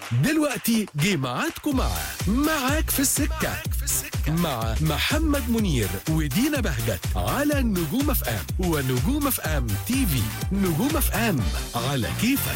دلوقتي جه ميعادكم مع معاك في السكة مع محمد منير ودينا بهجت على نجوم اف ام ونجوم اف ام تي في نجوم اف ام على كيفك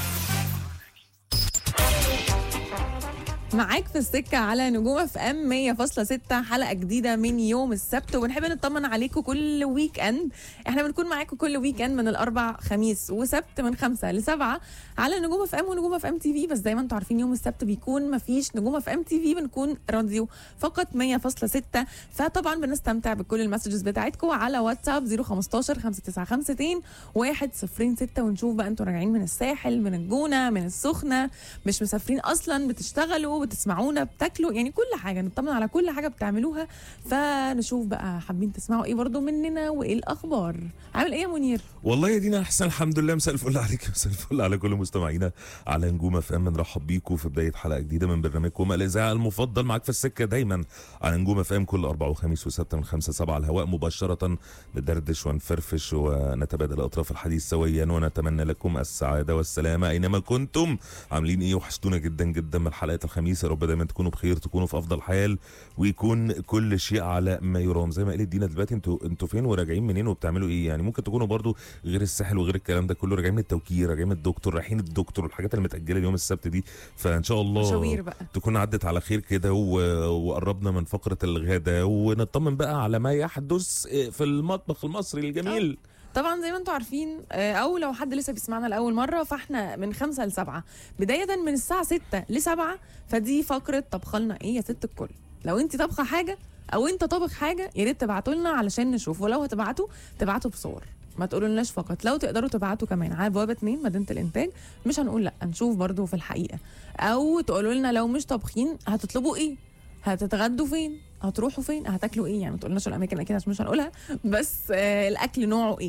معاك في السكة على نجوم اف ام 100.6 حلقة جديدة من يوم السبت وبنحب نطمن عليكم كل ويك اند احنا بنكون معاكم كل ويك اند من الاربع خميس وسبت من خمسة لسبعة على نجوم اف ام ونجوم اف ام تي في بس زي ما انتم عارفين يوم السبت بيكون مفيش نجوم اف ام تي في بنكون راديو فقط 100.6 فطبعا بنستمتع بكل المسجز بتاعتكم على واتساب 015 595 106 ونشوف بقى انتوا راجعين من الساحل من الجونة من السخنة مش مسافرين اصلا بتشتغلوا بتسمعونا بتاكلوا يعني كل حاجه نطمن على كل حاجه بتعملوها فنشوف بقى حابين تسمعوا ايه برضو مننا وايه الاخبار عامل ايه يا منير والله يا دينا احسن الحمد لله مساء الفل عليك مساء الفل على كل مستمعينا على نجوم اف ام بنرحب بيكم في بدايه حلقه جديده من برنامجكم الاذاعه المفضل معاك في السكه دايما على نجوم اف ام كل اربع وخميس وسبت من خمسة سبعة على الهواء مباشره ندردش ونفرفش ونتبادل اطراف الحديث سويا ونتمنى لكم السعاده والسلامه اينما كنتم عاملين ايه وحشتونا جدا جدا من حلقات الخميس يا رب دايما تكونوا بخير تكونوا في افضل حال ويكون كل شيء على ما يرام زي ما قالت دينا دلوقتي انتوا انتوا فين وراجعين منين وبتعملوا ايه يعني ممكن تكونوا برضو غير الساحل وغير الكلام ده كله راجعين من التوكيل راجعين من الدكتور رايحين الدكتور والحاجات اللي متاجله اليوم السبت دي فان شاء الله مشاوير بقى تكون عدت على خير كده و- وقربنا من فقره الغداء ونطمن بقى على ما يحدث في المطبخ المصري الجميل طبعا زي ما انتم عارفين آه، او لو حد لسه بيسمعنا لاول مره فاحنا من خمسة لسبعة بدايه من الساعه 6 لسبعة فدي فقره طبخلنا ايه يا ست الكل لو انت طبخه حاجه او انت طابخ حاجه يا ريت تبعتوا لنا علشان نشوف ولو هتبعتوا تبعتوا بصور ما تقولوا لناش فقط لو تقدروا تبعتوا كمان على بوابه 2 مدينه الانتاج مش هنقول لا نشوف برضو في الحقيقه او تقولوا لنا لو مش طابخين هتطلبوا ايه هتتغدوا فين هتروحوا فين هتاكلوا ايه يعني ما تقولناش الاماكن اكيد عشان مش هنقولها بس آه الاكل نوعه ايه